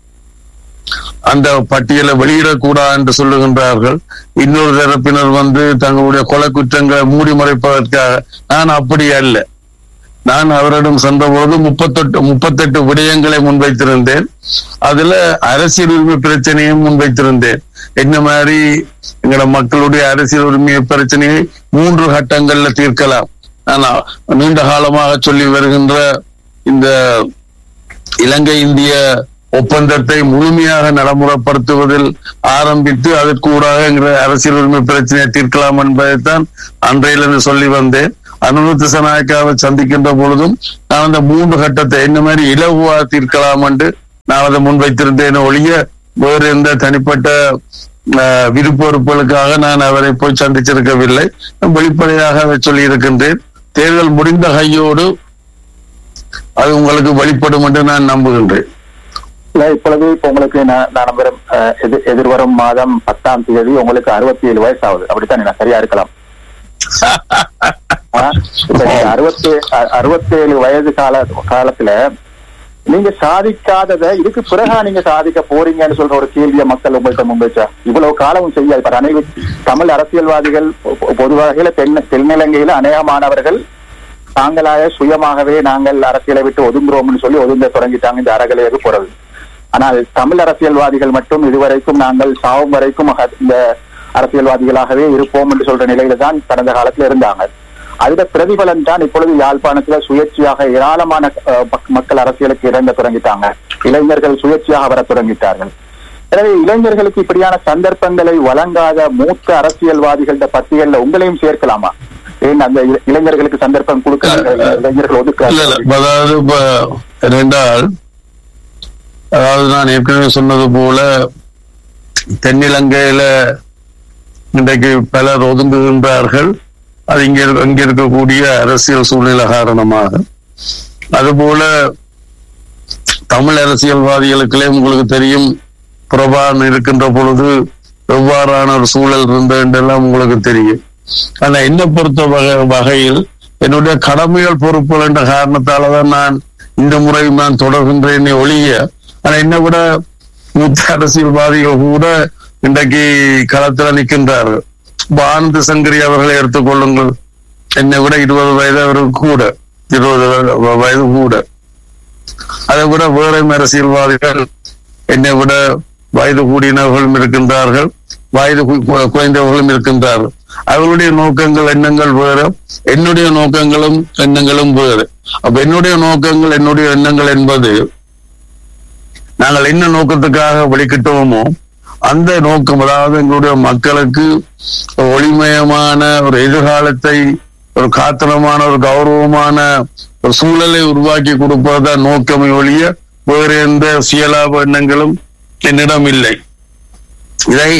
அந்த பட்டியலை வெளியிடக்கூடாது என்று சொல்லுகின்றார்கள் இன்னொரு தரப்பினர் வந்து தங்களுடைய கொலை குற்றங்களை மூடி மறைப்பதற்காக நான் அப்படி அல்ல நான் அவரிடம் சென்றபோது முப்பத்தெட்டு முப்பத்தெட்டு விடயங்களை முன்வைத்திருந்தேன் அதுல அரசியல் உரிமை பிரச்சனையும் முன்வைத்திருந்தேன் என்ன மாதிரி எங்களோட மக்களுடைய அரசியல் உரிமை பிரச்சனையை மூன்று கட்டங்கள்ல தீர்க்கலாம் ஆனா நீண்ட காலமாக சொல்லி வருகின்ற இந்த இலங்கை இந்திய ஒப்பந்தத்தை முழுமையாக நடைமுறைப்படுத்துவதில் ஆரம்பித்து அதற்கூடாக என்கிற அரசியல் உரிமை பிரச்சனையை தீர்க்கலாம் என்பதைத்தான் அன்றையிலிருந்து சொல்லி வந்தேன் அனுருத்த சனாயக்காவை சந்திக்கின்ற பொழுதும் நான் அந்த மூன்று கட்டத்தை என்ன மாதிரி இலகுவா தீர்க்கலாம் என்று நான் அதை முன்வைத்திருந்தேன் ஒழிய வேறு எந்த தனிப்பட்ட ஆஹ், விருப்பொறுப்புகளுக்காக நான் அவரை போய் சந்திச்சிருக்கவில்லை நான் வெளிப்படையாக அதை சொல்லி இருக்கின்றேன் தேர்தல் முடிந்த கையோடு அது உங்களுக்கு வெளிப்படும் என்று நான் நம்புகின்றேன் இல்ல, இப்பொழுது இப்ப உங்களுக்கு நான் நான் நம்புறேன் அஹ், எதிர்- எதிர்வரும் மாதம் பத்தாம் தேதி உங்களுக்கு அறுபத்தி ஏழு வயசு ஆகுது அப்படித்தான் நான் சரியா இருக்கலாம் ஆ, இப்ப நீங்க அறுபத்தி அறுபத்தி ஏழு வயது கால காலத்துல நீங்க சாதிக்காததை இதுக்கு பிறகா நீங்க சாதிக்க போறீங்கன்னு சொல்ற ஒரு கேள்வியை மக்கள் உங்கள்கிட்ட முன்வைச்சா இவ்வளவு காலமும் செய்யாது இப்ப அனைவரு தமிழ் அரசியல்வாதிகள் பொ- பொதுவாக தென் தென்னிலங்கையில அநேகமானவர்கள் தாங்களாக சுயமாகவே நாங்கள் அரசியலை விட்டு ஒதுங்குறோம்னு சொல்லி ஒதுங்க தொடங்கிட்டாங்க இந்த அறகலையாக போறது ஆனால் தமிழ் அரசியல்வாதிகள் மட்டும் இதுவரைக்கும் நாங்கள் சாவும் வரைக்கும் அக- இந்த அரசியல்வாதிகளாகவே இருப்போம் என்று சொல்ற நிலையில தான் கடந்த காலத்துல இருந்தாங்க அதுல பிரதிபலன் தான் இப்பொழுது யாழ்ப்பாணத்துல சுயேட்சையாக ஏராளமான அஹ், மக்- மக்கள் அரசியலுக்கு இறங்க தொடங்கிட்டாங்க இளைஞர்கள் சுயேட்சையாக வர தொடங்கிட்டார்கள் எனவே இளைஞர்களுக்கு இப்படியான சந்தர்ப்பங்களை வழங்காத மூத்த அரசியல்வாதிகள பட்டியல்ல உங்களையும் சேர்க்கலாமா ஏன் அந்த இள- இளைஞர்களுக்கு சந்தர்ப்பம் கொடுக்க இளைஞர்கள் இல்ல இல்ல ஒதுக்க அதாவது இப்ப ரெண்டால் அதாவது நான் ஏற்கனவே சொன்னது போல தென்னிலங்கையில இன்றைக்கு பலர் ஒதுங்குகின்றார்கள் அது இங்க இருக்க- இங்க இருக்கக்கூடிய அரசியல் சூழ்நிலை காரணமாக அதுபோல தமிழ் அரசியல்வாதிகளுக்குள்ளே உங்களுக்கு தெரியும் பிரபான் இருக்கின்ற பொழுது எவ்வாறான ஒரு சூழல் இருந்ததெல்லாம் உங்களுக்கு தெரியும் ஆனா என்னை பொறுத்த வகை வகையில் என்னுடைய கடமைகள் பொறுப்புகள் என்ற காரணத்தாலதான் நான் இந்த முறை நான் தொடர்கின்றேனே ஒழிய ஆனா என்னை விட மூத்த அரசியல்வாதிகள் கூட இன்றைக்கு களத்துல நிற்கின்றார்கள் இப்ப ஆனந்த சங்கரி அவர்களை எடுத்துக்கொள்ளுங்கள் என்னை விட இருபது வயது அவருக்கு கூட இருபது வ- வயது கூட அதை விட வேற அரசியல்வாதிகள் என்னை விட வயது கூடியவர்களும் இருக்கின்றார்கள் வயது கு- கு- குறைந்தவர்களும் இருக்கின்றார்கள் அவர்களுடைய நோக்கங்கள் எண்ணங்கள் வேறு என்னுடைய நோக்கங்களும் எண்ணங்களும் வேறு அப்ப என்னுடைய நோக்கங்கள் என்னுடைய எண்ணங்கள் என்பது நாங்கள் என்ன நோக்கத்துக்காக வெளிக்கிட்டோமோ அந்த நோக்கம் அதாவது எங்களுடைய மக்களுக்கு ஒரு ஒளிமயமான ஒரு எதிர்காலத்தை ஒரு காத்திரமான ஒரு கௌரவமான ஒரு சூழலை உருவாக்கி கொடுப்பதுதான் நோக்கமே ஒழிய வேறு எந்த சுயலாப எண்ணங்களும் என்னிடம் இல்லை இதை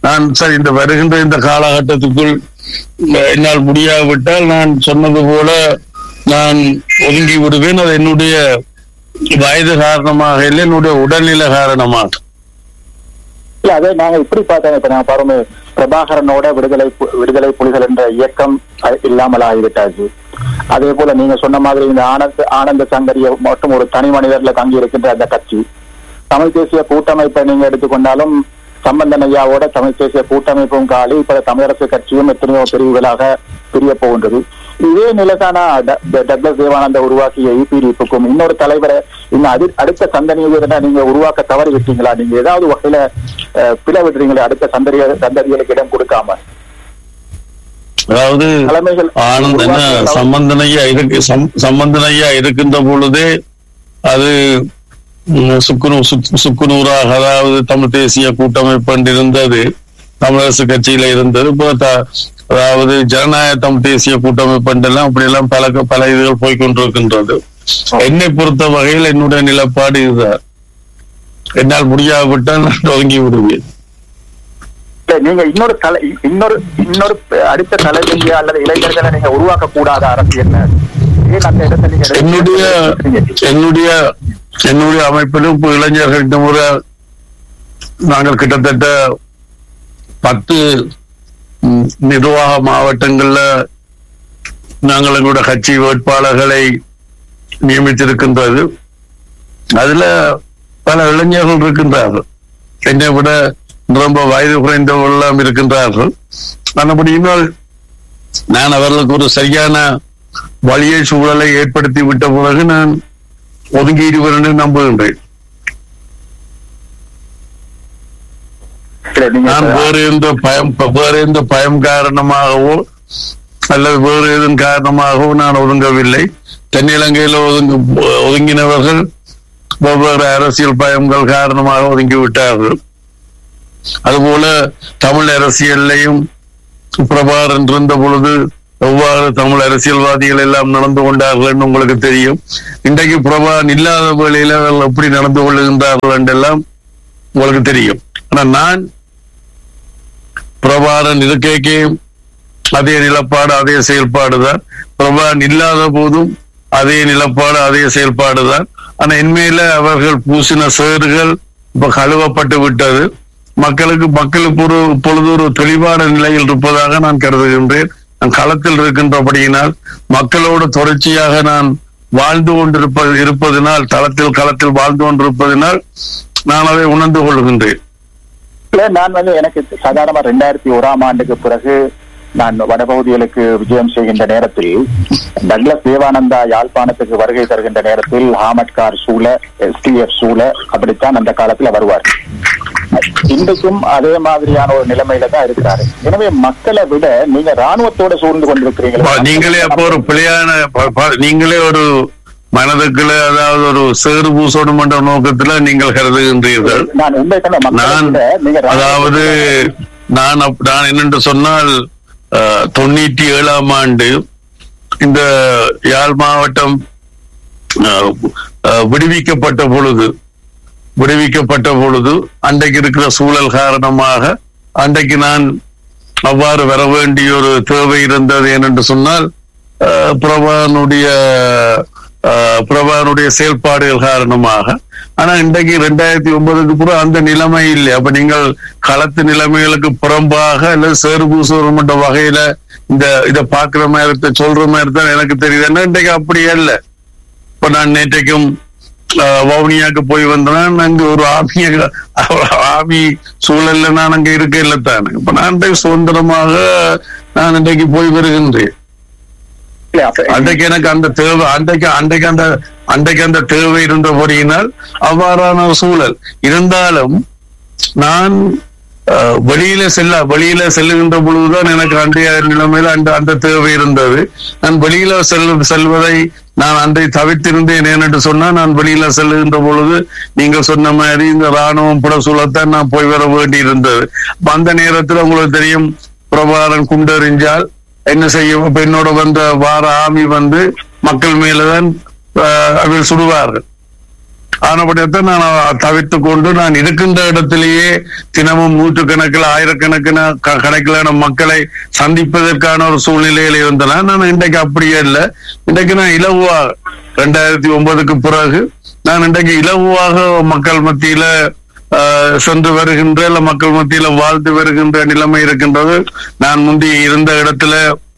நான் சரி இந்த வருகின்ற இந்த காலகட்டத்துக்குள் அஹ், என்னால் முடியாவிட்டால் நான் சொன்னது போல நான் ஒதுங்கி விடுவேன் அது என்னுடைய வயது காரணமாக இல்லை என்னுடைய உடல்நிலை காரணமாக இல்ல அதே நாங்க இப்படி பார்த்தோம் இப்ப நாங்க பாருங்க பிரபாகரனோட விடுதலை பு- விடுதலை புலிகள் என்ற இயக்கம் அஹ், இல்லாமல் ஆகிவிட்டாச்சு அதே போல நீங்க சொன்ன மாதிரி இந்த ஆனந்த ஆனந்த சங்கரிய மட்டும் ஒரு தனி மனிதர்ல தங்கி இருக்கின்ற அந்த கட்சி தமிழ் தேசிய கூட்டமைப்பை நீங்க எடுத்துக்கொண்டாலும் சம்பந்தன் ஐயாவோட தமிழ் தேசிய கூட்டமைப்பும் காலி இப்ப தமிழரசு கட்சியும் எத்தனையோ பிரிவுகளாக பிரிய போகின்றது இதே நிலைதானா ட- ட- டக்ளஸ் தேவானந்த உருவாக்கிய இபிடிப்புக்கும் இன்னொரு தலைவரை இன்னும் அடி அடுத்த சந்ததியை நீங்க உருவாக்க தவறி விட்டீங்களா நீங்க ஏதாவது வகையில அஹ், பிள விடுறீங்களே அடுத்த சந்ததிய சந்ததிகளுக்கு இடம் கொடுக்காம அதாவது தலைமைகள் ஆனந்த் என்ன உருவாக்கிய தவறு- சம்பந்தனையா இருக்கு சம்- சம்பந்தனையா இருக்கின்ற பொழுதே அது ம், சுக்குநூ சுக்- சுக்குநூறாக அதாவது தமிழ் தேசிய கூட்டமைப்பு என்று இருந்தது தமிழரசு கட்சியில இருந்தது இப்போ த- அதாவது ஜனநாயக தமிழ் தேசிய கூட்டமைப்பு என்றெல்லாம் அப்படி எல்லாம் பல க- பல இதுகள் போய்கொண்டிருக்கின்றது என்னை பொறுத்த வகையில் என்னுடைய நிலப்பாடு இதுதான் என்னால் முடியாவிட்டால் நான் ஒதுங்கி விடுவேன் இல்ல, நீங்க இன்னொரு தலை இன்னொரு இன்னொரு அடுத்த தலைமையா அல்லது இளைஞர்களை நீங்க உருவாக்க கூடாத அரசியல் ஏன் அந்த இடத்தை நீங்க எடுத்து- என்னுடைய என்னுடைய என்னுடைய அமைப்பிலும் இப்ப இளைஞர்கள் இந்த முறை நாங்கள் கிட்டத்தட்ட பத்து ம், நிர்வாக மாவட்டங்கள்ல நாங்கள் எங்களுடைய கட்சி வேட்பாளர்களை நியமித்திருக்கின்றது அதுல பல இளைஞர்கள் இருக்கின்றார்கள் என்னை விட ரொம்ப வயது குறைந்தவர்களெல்லாம் இருக்கின்றார்கள் மற்றபடி இன்னொரு நான் அவர்களுக்கு ஒரு சரியான வழியை சூழலை ஏற்படுத்தி விட்ட பிறகு நான் ஒதுங்கிடுவேன் என்று நம்புகின்றேன் இல்ல, நீங்க நான் வேறு எந்த பயம் வேறு எந்த பயம் காரணமாகவோ அல்லது வேறு எதன் காரணமாகவோ நான் ஒதுங்கவில்லை தென்னிலங்கையில் ஒதுங்கு ஒதுங்கினவர்கள் வெவ்வேறு அரசியல் பயங்கள் காரணமாக ஒதுங்கி விட்டார்கள் அதுபோல தமிழ் அரசியல்லையும் பிரபாகரன் இருந்த பொழுது எவ்வாறு தமிழ் அரசியல்வாதிகள் எல்லாம் நடந்து கொண்டார்கள் என்று உங்களுக்கு தெரியும் இன்றைக்கு பிரபாகரன் இல்லாத வேளையில அவர்கள் எப்படி நடந்து கொள்ளுகின்றார்கள் என்றெல்லாம் உங்களுக்கு தெரியும் ஆனா நான் பிரபாகரன் இருக்கைக்கும் அதே நிலப்பாடு அதே செயல்பாடுதான் பிரபாகரன் இல்லாத போதும் அதே நிலப்பாடு அதே செயல்பாடுதான் ஆனா என்மையில அவர்கள் பூசின சேறுகள் இப்ப கழுவப்பட்டு விட்டது மக்களுக்கு மக்களுக்கு ஒரு இப்பொழுது ஒரு தெளிவான நிலையில் இருப்பதாக நான் கருதுகின்றேன் நான் களத்தில் இருக்கின்றபடியினால் மக்களோடு தொடர்ச்சியாக நான் வாழ்ந்து கொண்டிருப்பது இருப்பதனால் தளத்தில் களத்தில் வாழ்ந்து கொண்டிருப்பதனால் நான் அதை உணர்ந்து கொள்கின்றேன் இல்ல, நான் வந்து எனக்கு சாதாரணமா ரெண்டாயிரத்தி ஓராம் ஆண்டுக்கு பிறகு நான் வடபகுதிகளுக்கு விஜயம் செய்கின்ற நேரத்தில் டக்ளஸ் தேவானந்தா யாழ்ப்பாணத்துக்கு வருகை தருகின்ற நேரத்தில் ஹாமட் கார் சூழ எஸ்டிஎஃப் சூழ அப்படித்தான் அந்த காலத்துல வருவார் இன்றைக்கும் அதே மாதிரியான ஒரு நிலைமையில தான் இருக்கிறாரு எனவே மக்களை விட நீங்க ராணுவத்தோட சூழ்ந்து பா, கொண்டிருக்கிறீங்களா நீங்களே அப்போ ஒரு பிழையான ப- ப- நீங்களே ஒரு மனதுக்குள்ள அதாவது ஒரு சேறு பூசணும் என்ற நோக்கத்துல நீங்கள் கருதுகின்றீர்கள் நான் உண்மை கண்ட மக்களை நான் விட நீங்க ராணுவத்தோட- அதாவது நான் அப்- நான் என்னென்று சொன்னால் அஹ், தொண்ணூற்றி ஏழாம் ஆண்டு இந்த யாழ் மாவட்டம் அஹ், அஹ், விடுவிக்கப்பட்ட பொழுது விடுவிக்கப்பட்ட பொழுது அன்றைக்கு இருக்கிற சூழல் காரணமாக அன்றைக்கு நான் அவ்வாறு வர வேண்டிய ஒரு தேவை இருந்தது ஏனென்று சொன்னால் அஹ், பிரபானுடைய அஹ், பிரபானுடைய செயல்பாடுகள் காரணமாக ஆனா இன்றைக்கு ரெண்டாயிரத்தி ஒன்பதுக்கு பிறகு அந்த நிலைமை இல்லை அப்ப நீங்கள் களத்து நிலைமைகளுக்கு புறம்பாக அல்லது சேறு பூசுவரும் என்ற வகையில இந்த இதை பாக்குற மாதிரி சொல்ற மாதிரி தான் எனக்கு தெரியுது ஏன்னா இன்றைக்கு அப்படியே இல்லை இப்ப நான் நேற்றைக்கும் அஹ், வவுனியாக்கு போய் வந்தேன் அங்க ஒரு ஆமிய ஆமி சூழல்ல நான் அங்க இருக்க இல்லை தானே இப்ப நான் இன்றைக்கு சுதந்திரமாக நான் இன்றைக்கு போய் வருகின்றேன் இல்ல, அப்ப- அன்றைக்கு எனக்கு அந்த தேவை அன்றைக்கு அன்றைக்கு அந்த அன்றைக்கு அந்த தேவை இருந்தபடியினால் அவ்வாறான ஒரு சூழல் இருந்தாலும் நான் அஹ், வெளியில செல்ல வெளியில செல்லுகின்ற பொழுதுதான் எனக்கு அன்றைய நிலைமையில அந்த அந்த தேவை இருந்தது நான் வெளியில செல் செல்வதை நான் அன்றை தவிர்த்திருந்தேன் ஏனென்று சொன்னா நான் வெளியில செல்லுகின்ற பொழுது நீங்க சொன்ன மாதிரி இந்த ராணுவம் புட சூழத்தான் நான் போய் வர வேண்டி இருந்தது அப்ப அந்த நேரத்துல உங்களுக்கு தெரியும் பிரபாகரன் குண்டெறிஞ்சால் என்ன செய்யும் இப்ப என்னோட வந்த வார ஆமி வந்து மக்கள் மேலதான் ஆஹ், அவர்கள் சுடுவார்கள் ஆனபடியத்தான் நான் தவிர்த்து கொண்டு நான் இருக்கின்ற இடத்திலேயே தினமும் நூற்றுக்கணக்கில் ஆயிரக்கணக்கின க- கணக்கிலான மக்களை சந்திப்பதற்கான ஒரு சூழ்நிலையில இருந்தனா நான் இன்றைக்கு அப்படியே இல்லை இன்றைக்கு நான் இலகுவாக ரெண்டாயிரத்தி ஒன்பதுக்கு பிறகு நான் இன்றைக்கு இலகுவாக மக்கள் மத்தியில ஆஹ், சென்று வருகின்ற இல்ல மக்கள் மத்தியில வாழ்ந்து வருகின்ற நிலைமை இருக்கின்றது நான் முந்தி இருந்த இடத்துல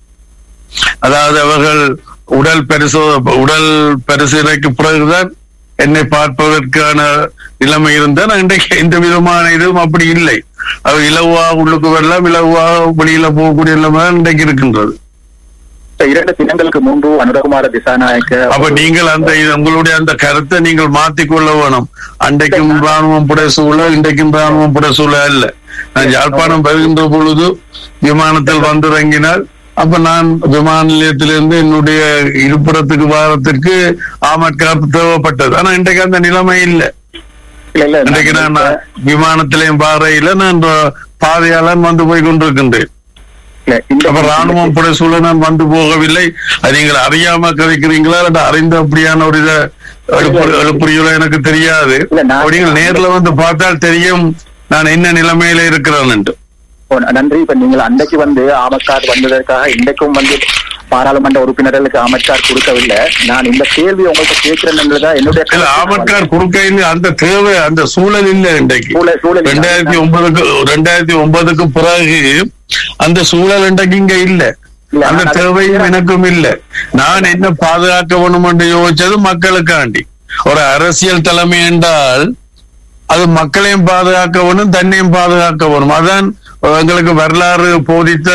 அதாவது அவர்கள் உடல் பரிசோ உடல் பரிசீலனைக்கு பிறகுதான் என்னை பார்ப்பதற்கான நிலைமை இருந்தா நான் இன்றைக்கு எந்த விதமான இதுவும் அப்படி இல்லை அது இலவாக உள்ளுக்கு வரலாம் இலவாக வெளியில போகக்கூடிய நிலைமை தான் இன்றைக்கு இருக்கின்றது இரண்டு தினங்களுக்கு முன்பு அனுரகுமார திசாநாயக்க அப்ப நீங்கள் அந்த இது உங்களுடைய அந்த கருத்தை நீங்கள் மாத்திக்கொள்ள வேணும் அன்றைக்கும் ராணுவம் புடைசூழ இன்றைக்கும் ராணுவம் புடைசூழ அல்ல நான் யாழ்ப்பாணம் வருகின்ற பொழுது விமானத்தில் வந்திறங்கினால் அப்ப நான் விமான நிலையத்திலிருந்து என்னுடைய இருப்பிடத்துக்கு வாரத்திற்கு ஆமட்காப்பு தேவைப்பட்டது ஆனா இன்றைக்கு அந்த நிலைமை இல்லை இல்ல இல்ல இன்றைக்கு நான் விமானத்திலையும் பாறையில நான் பாதையாளன் வந்து போய் கொண்டிருக்கின்றேன் இல்ல, இந்த அப்ப ராணுவம் புடைசூழ நான் வந்து போகவில்லை அது நீங்கள் அறியாம கதைக்கிறீங்களா இல்ல அறிந்த அப்படியான ஒரு இதை எழுப்பு- எழுப்புறீங்களோ எனக்கு தெரியாது இல்ல, நான் அப்படிங்க நேர்ல வந்து பார்த்தால் தெரியும் நான் என்ன நிலைமையில இருக்கிறேன் ஓ, நன்றி இப்ப நீங்கள் அன்றைக்கு வந்து ஆமக்கார் வந்ததற்காக இன்றைக்கும் வந்து பாராளுமன்ற உறுப்பினர்களுக்கு ஆமக்கார் கொடுக்கவில்லை நான் இந்த கேள்வி உங்கள்கிட்ட கேட்கிறேன்ன்றதா என்னுடைய இல்ல ஆமட்கார் குறுக்கையில் அந்த தேவை அந்த சூழல் இல்ல இன்றைக்கு சூழல் சூழல் இல்ல. ரெண்டாயிரத்தி ஒன்பதுக்கு ரெண்டாயிரத்தி ஒன்பதுக்கு பிறகு அந்த சூழல் இன்றைக்கு இங்க இல்ல இல்ல, அந்த நான் அதை தேவையும் கேட்கிறேன். எனக்கும் இல்ல நான் என்ன பாதுகாக்க வேணும் என்று யோசிச்சது மக்களுக்காண்டி ஒரு அரசியல் தலைமை என்றால் அது மக்களையும் பாதுகாக்க வேணும் தன்னையும் பாதுகாக்க வேணும் அதான் எங்களுக்கு வரலாறு போதித்த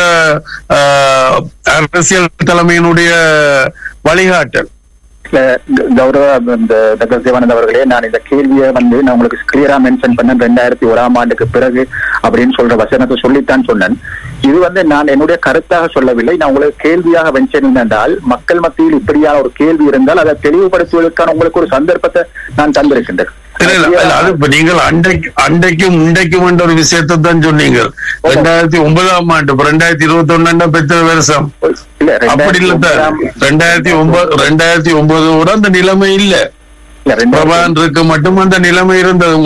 ஆஹ், அரசியல் தலைமையினுடைய வழிகாட்டல் இல்ல, க- கௌரவ இந்த டாக்டர் சிவானந்த் அவர்களே நான் இந்த கேள்வியை வந்து நான் உங்களுக்கு கிளியரா மென்ஷன் பண்ணேன் ரெண்டாயிரத்தி ஓராம் ஆண்டுக்கு பிறகு அப்படின்னு சொல்ற வசனத்தை சொல்லித்தான் சொன்னேன் இது வந்து நான் என்னுடைய கருத்தாக சொல்லவில்லை நான் உங்களுக்கு கேள்வியாக மென்ஷன் என்றால் மக்கள் மத்தியில் இப்படியான ஒரு கேள்வி இருந்தால் அதை தெளிவுபடுத்துவதற்கான உங்களுக்கு ஒரு சந்தர்ப்பத்தை நான் தந்திருக்கின்றேன் இல்ல, இல்ல, இல்ல, அது இப்ப நீங்கள் அன்றைக்கு அன்றைக்கும் இன்றைக்கும் என்ற ஒரு விஷயத்தை தான் சொன்னீங்க ரெண்டாயிரத்தி ஒன்பதாம் ஆண்டு இப்ப ரெண்டாயிரத்தி இருபத்தி ஒன்னு பெற்ற வருஷம் இல்ல அப்படி இல்ல ரெண்டாயிரத்தி சார் ஒன்பதாம்- ரெண்டாயிரத்தி ஒன்பது ரெண்டாயிரத்தி ஒன்பதோட அந்த நிலைமை இல்ல இல்ல ரெண்டாயிரத்தி பிரபாகரனுக்கு மட்டும் அந்த நிலைமை இருந்தது